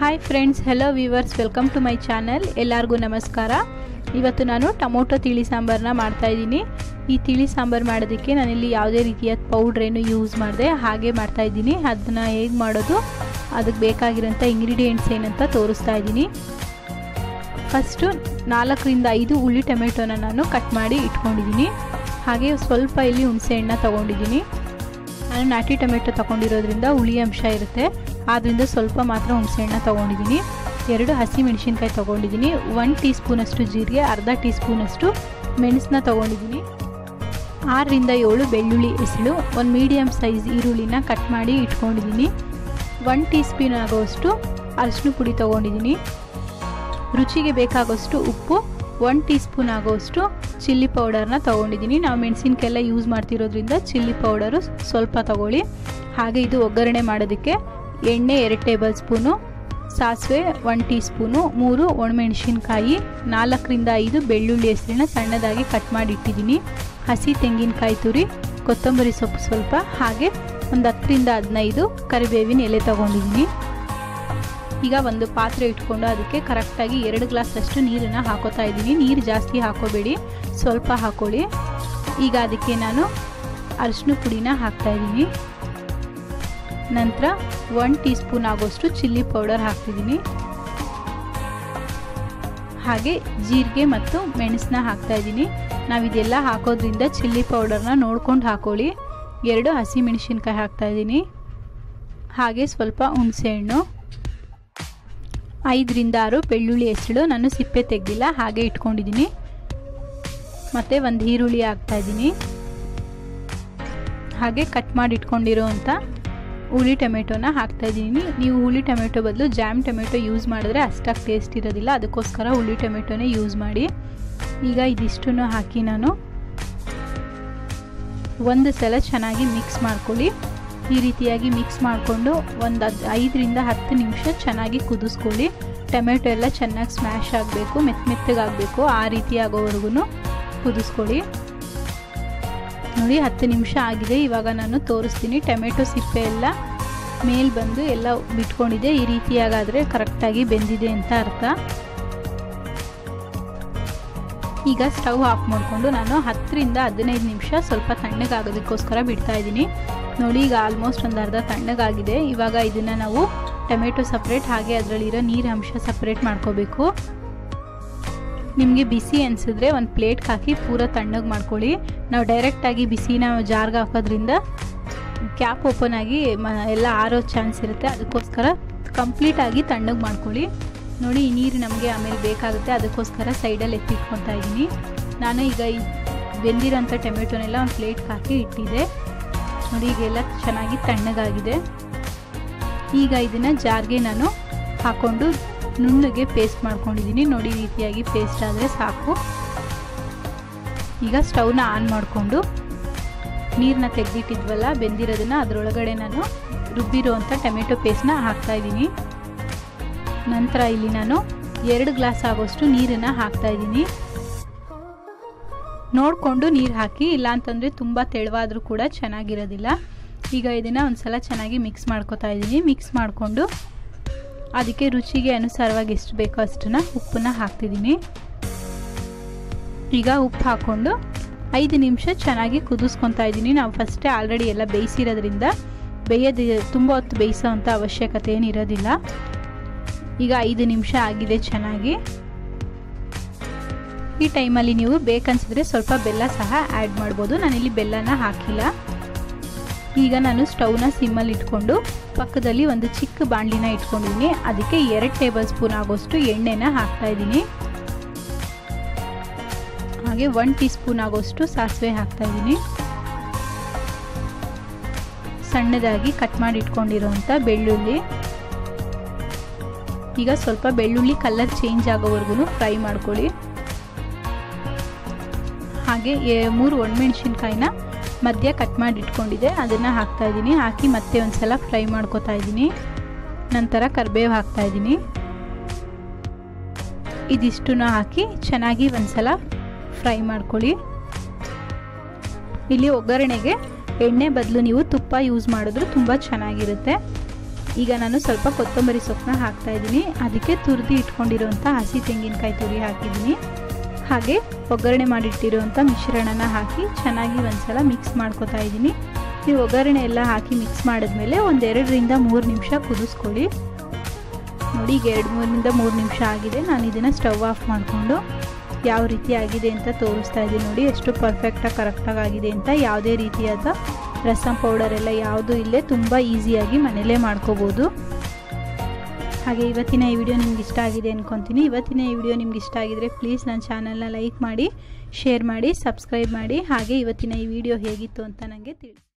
hi friends hello viewers welcome to my channel ಎಲ್ಲರಿಗೂ ನಮಸ್ಕಾರ ಇವತ್ತು ನಾನು ಟೊಮೊಟೊ ತಿಳಿ ಸಾಂಬಾರನ್ನ ಮಾಡ್ತಾಯಿದ್ದೀನಿ ಈ ತಿಳಿ ಸಾಂಬಾರು ಮಾಡೋದಕ್ಕೆ ನಾನಿಲ್ಲಿ ಯಾವುದೇ ರೀತಿಯ ಪೌಡ್ರೇನು ಯೂಸ್ ಮಾಡಿದೆ ಹಾಗೆ ಮಾಡ್ತಾಯಿದ್ದೀನಿ ಅದನ್ನು ಹೇಗೆ ಮಾಡೋದು ಅದಕ್ಕೆ ಬೇಕಾಗಿರೋಂಥ ಇಂಗ್ರೀಡಿಯೆಂಟ್ಸ್ ಏನಂತ ತೋರಿಸ್ತಾ ಇದ್ದೀನಿ ಫಸ್ಟು ನಾಲ್ಕರಿಂದ ಐದು ಹುಳಿ ಟೊಮೆಟೊನ ನಾನು ಕಟ್ ಮಾಡಿ ಇಟ್ಕೊಂಡಿದ್ದೀನಿ ಹಾಗೆ ಸ್ವಲ್ಪ ಇಲ್ಲಿ ಹುಣಸೆಹಣ್ಣ ತೊಗೊಂಡಿದ್ದೀನಿ ನಾನು ನಾಟಿ ಟೊಮೆಟೊ ತೊಗೊಂಡಿರೋದ್ರಿಂದ ಹುಳಿ ಅಂಶ ಇರುತ್ತೆ ಆದ್ದರಿಂದ ಸ್ವಲ್ಪ ಮಾತ್ರ ಹುಣಸೆಹಣ್ಣ ತೊಗೊಂಡಿದ್ದೀನಿ ಎರಡು ಹಸಿ ಮೆಣಸಿನ್ಕಾಯಿ ತೊಗೊಂಡಿದ್ದೀನಿ ಒನ್ ಟೀ ಸ್ಪೂನಷ್ಟು ಜೀರಿಗೆ ಅರ್ಧ ಟೀ ಸ್ಪೂನಷ್ಟು ಮೆಣಸನ್ನ ತೊಗೊಂಡಿದ್ದೀನಿ ಆರರಿಂದ ಏಳು ಬೆಳ್ಳುಳ್ಳಿ ಎಸಳು ಒಂದು ಮೀಡಿಯಮ್ ಸೈಜ್ ಈರುಳ್ಳಿನ ಕಟ್ ಮಾಡಿ ಇಟ್ಕೊಂಡಿದ್ದೀನಿ ಒನ್ ಟೀ ಸ್ಪೂನ್ ಆಗೋಷ್ಟು ಅರಶಿನ ಪುಡಿ ತೊಗೊಂಡಿದ್ದೀನಿ ರುಚಿಗೆ ಬೇಕಾಗೋಷ್ಟು ಉಪ್ಪು ಒನ್ ಟೀ ಸ್ಪೂನ್ ಆಗೋಷ್ಟು ಚಿಲ್ಲಿ ಪೌಡರ್ನ ತೊಗೊಂಡಿದ್ದೀನಿ ನಾವು ಮೆಣಸಿನ್ಕಾಯೆಲ್ಲ ಯೂಸ್ ಮಾಡ್ತಿರೋದ್ರಿಂದ ಚಿಲ್ಲಿ ಪೌಡರು ಸ್ವಲ್ಪ ತಗೊಳ್ಳಿ ಹಾಗೆ ಇದು ಒಗ್ಗರಣೆ ಮಾಡೋದಕ್ಕೆ ಎಣ್ಣೆ ಎರಡು ಟೇಬಲ್ ಸ್ಪೂನು ಸಾಸಿವೆ ಒನ್ ಟೀ ಸ್ಪೂನು ಮೂರು ಒಣಮೆಣಸಿನ್ಕಾಯಿ ನಾಲ್ಕರಿಂದ ಐದು ಬೆಳ್ಳುಳ್ಳಿ ಹೆಸರನ್ನ ಸಣ್ಣದಾಗಿ ಕಟ್ ಮಾಡಿ ಇಟ್ಟಿದ್ದೀನಿ ಹಸಿ ತೆಂಗಿನಕಾಯಿ ತುರಿ ಕೊತ್ತಂಬರಿ ಸೊಪ್ಪು ಸ್ವಲ್ಪ ಹಾಗೆ ಒಂದು ಹತ್ತರಿಂದ ಹದಿನೈದು ಕರಿಬೇವಿನ ಎಲೆ ತೊಗೊಂಡಿದ್ದೀನಿ ಈಗ ಒಂದು ಪಾತ್ರೆ ಇಟ್ಕೊಂಡು ಅದಕ್ಕೆ ಕರೆಕ್ಟಾಗಿ ಎರಡು ಗ್ಲಾಸ್ ಅಷ್ಟು ನೀರನ್ನು ಹಾಕೋತಾ ಇದ್ದೀನಿ ನೀರು ಜಾಸ್ತಿ ಹಾಕೋಬೇಡಿ ಸ್ವಲ್ಪ ಹಾಕೊಳ್ಳಿ ಈಗ ಅದಕ್ಕೆ ನಾನು ಅರಿಶಿನ ಪುಡಿನ ಹಾಕ್ತಾಯಿದ್ದೀನಿ ನಂತರ ಒನ್ ಟೀ ಸ್ಪೂನ್ ಆಗೋಷ್ಟು ಚಿಲ್ಲಿ ಪೌಡರ್ ಹಾಕ್ತಿದ್ದೀನಿ ಹಾಗೆ ಜೀರಿಗೆ ಮತ್ತು ಮೆಣಸನ್ನ ಹಾಕ್ತಾಯಿದ್ದೀನಿ ನಾವು ಇದೆಲ್ಲ ಹಾಕೋದ್ರಿಂದ ಚಿಲ್ಲಿ ಪೌಡರ್ನ ನೋಡ್ಕೊಂಡು ಹಾಕೊಳ್ಳಿ ಎರಡು ಹಸಿ ಮೆಣಸಿನ್ಕಾಯಿ ಹಾಕ್ತಾಯಿದ್ದೀನಿ ಹಾಗೆ ಸ್ವಲ್ಪ ಹುಣಸೆಹಣ್ಣು ಐದರಿಂದ ಆರು ಬೆಳ್ಳುಳ್ಳಿ ಹೆಸಳು ನಾನು ಸಿಪ್ಪೆ ತೆಗೆದಿಲ್ಲ ಹಾಗೆ ಇಟ್ಕೊಂಡಿದ್ದೀನಿ ಮತ್ತು ಒಂದು ಈರುಳ್ಳಿ ಹಾಕ್ತಾಯಿದ್ದೀನಿ ಹಾಗೆ ಕಟ್ ಮಾಡಿ ಇಟ್ಕೊಂಡಿರೋವಂಥ ಹುಳಿ ಟೊಮೆಟೊನ ಹಾಕ್ತಾಯಿದ್ದೀನಿ ನೀವು ಹುಳಿ ಟೊಮೆಟೊ ಬದಲು ಜಾಮ್ ಟೊಮೆಟೊ ಯೂಸ್ ಮಾಡಿದ್ರೆ ಅಷ್ಟಾಗಿ ಟೇಸ್ಟ್ ಇರೋದಿಲ್ಲ ಅದಕ್ಕೋಸ್ಕರ ಹುಳಿ ಟೊಮೆಟೊನೇ ಯೂಸ್ ಮಾಡಿ ಈಗ ಇದಿಷ್ಟನ್ನು ಹಾಕಿ ನಾನು ಒಂದು ಸಲ ಚೆನ್ನಾಗಿ ಮಿಕ್ಸ್ ಮಾಡ್ಕೊಳ್ಳಿ ಈ ರೀತಿಯಾಗಿ ಮಿಕ್ಸ್ ಮಾಡಿಕೊಂಡು ಒಂದು ಅದು ಐದರಿಂದ ಹತ್ತು ನಿಮಿಷ ಚೆನ್ನಾಗಿ ಕುದಿಸ್ಕೊಳ್ಳಿ ಟೊಮೆಟೊ ಎಲ್ಲ ಚೆನ್ನಾಗಿ ಸ್ಮ್ಯಾಶ್ ಆಗಬೇಕು ಮೆತ್ತ ಮೆತ್ತಗಾಗಬೇಕು ಆ ರೀತಿ ಆಗೋವರೆಗೂ ಕುದಿಸ್ಕೊಳ್ಳಿ ನೋಡಿ ಹತ್ತು ನಿಮಿಷ ಆಗಿದೆ ಇವಾಗ ನಾನು ತೋರಿಸ್ತೀನಿ ಟೊಮೆಟೊ ಸಿಪ್ಪೆ ಎಲ್ಲ ಮೇಲ್ ಬಂದು ಎಲ್ಲ ಬಿಟ್ಕೊಂಡಿದೆ ಈ ರೀತಿಯಾಗಾದರೆ ಕರೆಕ್ಟಾಗಿ ಬೆಂದಿದೆ ಅಂತ ಅರ್ಥ ಈಗ ಸ್ಟವ್ ಆಫ್ ಮಾಡಿಕೊಂಡು ನಾನು ಹತ್ತರಿಂದ ಹದಿನೈದು ನಿಮಿಷ ಸ್ವಲ್ಪ ತಣ್ಣಗಾಗೋದಕ್ಕೋಸ್ಕರ ಬಿಡ್ತಾ ಇದ್ದೀನಿ ನೋಡಿ ಈಗ ಆಲ್ಮೋಸ್ಟ್ ಒಂದು ಅರ್ಧ ತಣ್ಣಗಾಗಿದೆ ಇವಾಗ ಇದನ್ನು ನಾವು ಟೊಮೆಟೊ ಸಪ್ರೇಟ್ ಹಾಗೆ ಅದರಲ್ಲಿರೋ ನೀರು ಅಂಶ ಸಪ್ರೇಟ್ ಮಾಡ್ಕೋಬೇಕು ನಿಮಗೆ ಬಿಸಿ ಅನಿಸಿದ್ರೆ ಒಂದು ಪ್ಲೇಟ್ಗೆ ಹಾಕಿ ಪೂರ ತಣ್ಣಗೆ ಮಾಡ್ಕೊಳ್ಳಿ ನಾವು ಡೈರೆಕ್ಟಾಗಿ ಬಿಸಿನ ಜಾರ್ಗೆ ಹಾಕೋದ್ರಿಂದ ಕ್ಯಾಪ್ ಓಪನ್ ಆಗಿ ಮ ಎಲ್ಲ ಆರೋ ಚಾನ್ಸ್ ಇರುತ್ತೆ ಅದಕ್ಕೋಸ್ಕರ ಕಂಪ್ಲೀಟಾಗಿ ತಣ್ಣಗೆ ಮಾಡ್ಕೊಳ್ಳಿ ನೋಡಿ ಈ ನೀರು ನಮಗೆ ಆಮೇಲೆ ಬೇಕಾಗುತ್ತೆ ಅದಕ್ಕೋಸ್ಕರ ಸೈಡಲ್ಲಿ ಎತ್ತಿಟ್ಕೊತಾ ಇದ್ದೀನಿ ನಾನು ಈಗ ಈ ಬೆಂದಿರೋಂಥ ಟೊಮೆಟೊನೆಲ್ಲ ಒಂದು ಪ್ಲೇಟ್ಗೆ ಹಾಕಿ ಇಟ್ಟಿದ್ದೆ ನೋಡಿ ಈಗೆಲ್ಲ ಚೆನ್ನಾಗಿ ತಣ್ಣಗಾಗಿದೆ ಈಗ ಇದನ್ನು ಜಾರ್ಗೆ ನಾನು ಹಾಕ್ಕೊಂಡು ನುಣ್ಣಗೆ ಪೇಸ್ಟ್ ಮಾಡ್ಕೊಂಡಿದ್ದೀನಿ ನೋಡಿ ಈ ರೀತಿಯಾಗಿ ಪೇಸ್ಟ್ ಆದರೆ ಸಾಕು ಈಗ ಸ್ಟವ್ನ ಆನ್ ಮಾಡಿಕೊಂಡು ನೀರನ್ನ ತೆಗೆದಿಟ್ಟಿದ್ವಲ್ಲ ಬೆಂದಿರೋದನ್ನು ಅದರೊಳಗಡೆ ನಾನು ರುಬ್ಬಿರೋ ಅಂಥ ಟೊಮೆಟೊ ಪೇಸ್ಟ್ನ ಹಾಕ್ತಾಯಿದ್ದೀನಿ ನಂತರ ಇಲ್ಲಿ ನಾನು ಎರಡು ಗ್ಲಾಸ್ ಆಗೋಷ್ಟು ನೀರನ್ನು ಹಾಕ್ತಾಯಿದ್ದೀನಿ ನೋಡಿಕೊಂಡು ನೀರು ಹಾಕಿ ಇಲ್ಲಾಂತಂದರೆ ತುಂಬ ತೆಳುವಾದರೂ ಕೂಡ ಚೆನ್ನಾಗಿರೋದಿಲ್ಲ ಈಗ ಇದನ್ನು ಒಂದು ಸಲ ಚೆನ್ನಾಗಿ ಮಿಕ್ಸ್ ಮಾಡ್ಕೊತಾ ಇದ್ದೀನಿ ಮಿಕ್ಸ್ ಮಾಡಿಕೊಂಡು ಅದಕ್ಕೆ ರುಚಿಗೆ ಅನುಸಾರವಾಗಿ ಎಷ್ಟು ಬೇಕೋ ಅಷ್ಟನ್ನು ಉಪ್ಪನ್ನ ಹಾಕ್ತಿದ್ದೀನಿ ಈಗ ಉಪ್ಪು ಹಾಕ್ಕೊಂಡು ಐದು ನಿಮಿಷ ಚೆನ್ನಾಗಿ ಕುದಿಸ್ಕೊತಾ ಇದ್ದೀನಿ ನಾವು ಫಸ್ಟೇ ಆಲ್ರೆಡಿ ಎಲ್ಲ ಬೇಯಿಸಿರೋದ್ರಿಂದ ಬೇಯೋದು ತುಂಬ ಹೊತ್ತು ಬೇಯಿಸೋ ಅಂಥ ಅವಶ್ಯಕತೆ ಏನಿರೋದಿಲ್ಲ ಈಗ ಐದು ನಿಮಿಷ ಆಗಿದೆ ಚೆನ್ನಾಗಿ ಈ ಟೈಮಲ್ಲಿ ನೀವು ಬೇಕನ್ಸಿದ್ರೆ ಸ್ವಲ್ಪ ಬೆಲ್ಲ ಸಹ ಆ್ಯಡ್ ಮಾಡ್ಬೋದು ನಾನಿಲ್ಲಿ ಬೆಲ್ಲನ ಹಾಕಿಲ್ಲ ಈಗ ನಾನು ಸ್ಟವ್ನ ಸಿಮ್ಮಲ್ಲಿ ಇಟ್ಕೊಂಡು ಪಕ್ಕದಲ್ಲಿ ಒಂದು ಚಿಕ್ಕ ಬಾಣಲಿನ ಇಟ್ಕೊಂಡಿದ್ದೀನಿ ಅದಕ್ಕೆ ಎರಡು ಟೇಬಲ್ ಸ್ಪೂನ್ ಆಗೋಷ್ಟು ಎಣ್ಣೆನ ಹಾಕ್ತಾಯಿದ್ದೀನಿ ಹಾಗೆ ಒನ್ ಟೀ ಸ್ಪೂನ್ ಆಗೋಷ್ಟು ಸಾಸಿವೆ ಹಾಕ್ತಾಯಿದ್ದೀನಿ ಸಣ್ಣದಾಗಿ ಕಟ್ ಮಾಡಿ ಇಟ್ಕೊಂಡಿರೋಂಥ ಬೆಳ್ಳುಳ್ಳಿ ಈಗ ಸ್ವಲ್ಪ ಬೆಳ್ಳುಳ್ಳಿ ಕಲರ್ ಚೇಂಜ್ ಆಗೋವರೆಗೂ ಫ್ರೈ ಮಾಡ್ಕೊಳ್ಳಿ ಹಾಗೆ ಮೂರು ಒಣಮೆಣ್ಸಿನ್ಕಾಯಿನ ಮಧ್ಯ ಕಟ್ ಮಾಡಿ ಇಟ್ಕೊಂಡಿದ್ದೆ ಅದನ್ನು ಹಾಕ್ತಾಯಿದ್ದೀನಿ ಹಾಕಿ ಮತ್ತೆ ಒಂದು ಸಲ ಫ್ರೈ ಮಾಡ್ಕೊತಾ ಇದ್ದೀನಿ ನಂತರ ಕರಿಬೇವು ಹಾಕ್ತಾಯಿದ್ದೀನಿ ಇದಿಷ್ಟು ಹಾಕಿ ಚೆನ್ನಾಗಿ ಒಂದು ಸಲ ಫ್ರೈ ಮಾಡ್ಕೊಳ್ಳಿ ಇಲ್ಲಿ ಒಗ್ಗರಣೆಗೆ ಎಣ್ಣೆ ಬದಲು ನೀವು ತುಪ್ಪ ಯೂಸ್ ಮಾಡಿದ್ರು ತುಂಬ ಚೆನ್ನಾಗಿರುತ್ತೆ ಈಗ ನಾನು ಸ್ವಲ್ಪ ಕೊತ್ತಂಬರಿ ಸೊಪ್ಪನ್ನ ಹಾಕ್ತಾ ಇದ್ದೀನಿ ಅದಕ್ಕೆ ತುರಿದು ಇಟ್ಕೊಂಡಿರುವಂಥ ಹಸಿ ತೆಂಗಿನಕಾಯಿ ತುರಿ ಹಾಕಿದ್ದೀನಿ ಹಾಗೆ ಒಗ್ಗರಣೆ ಮಾಡಿಟ್ಟಿರುವಂಥ ಮಿಶ್ರಣನ ಹಾಕಿ ಚೆನ್ನಾಗಿ ಒಂದ್ಸಲ ಮಿಕ್ಸ್ ಮಾಡ್ಕೊತಾ ಇದ್ದೀನಿ ಈ ಒಗ್ಗರಣೆ ಎಲ್ಲ ಹಾಕಿ ಮಿಕ್ಸ್ ಮಾಡಿದ್ಮೇಲೆ ಒಂದೆರಡರಿಂದ ಮೂರು ನಿಮಿಷ ಕುದಿಸ್ಕೊಳ್ಳಿ ನೋಡಿ ಈಗ ಎರಡು ಮೂರರಿಂದ ಮೂರು ನಿಮಿಷ ಆಗಿದೆ ನಾನು ಇದನ್ನು ಸ್ಟವ್ ಆಫ್ ಮಾಡಿಕೊಂಡು ಯಾವ ರೀತಿ ಆಗಿದೆ ಅಂತ ತೋರಿಸ್ತಾ ಇದ್ದೀನಿ ನೋಡಿ ಎಷ್ಟು ಪರ್ಫೆಕ್ಟಾಗಿ ಕರೆಕ್ಟಾಗಿ ಆಗಿದೆ ಅಂತ ಯಾವುದೇ ರೀತಿಯಾದ ರಸಮ್ ಪೌಡರ್ ಎಲ್ಲ ಯಾವುದೂ ಇಲ್ಲೇ ತುಂಬ ಈಸಿಯಾಗಿ ಮನೇಲೇ ಮಾಡ್ಕೋಬೋದು ಹಾಗೆ ಇವತ್ತಿನ ಈ ವಿಡಿಯೋ ನಿಮ್ಗೆ ಇಷ್ಟ ಆಗಿದೆ ಅಂದ್ಕೊತೀನಿ ಇವತ್ತಿನ ಈ ವಿಡಿಯೋ ನಿಮ್ಗೆ ಇಷ್ಟ ಆಗಿದರೆ ಪ್ಲೀಸ್ ನನ್ನ ಚಾನಲ್ನ ಲೈಕ್ ಮಾಡಿ ಶೇರ್ ಮಾಡಿ ಸಬ್ಸ್ಕ್ರೈಬ್ ಮಾಡಿ ಹಾಗೆ ಇವತ್ತಿನ ಈ ವಿಡಿಯೋ ಹೇಗಿತ್ತು ಅಂತ ನನಗೆ ತಿಳಿಸಿ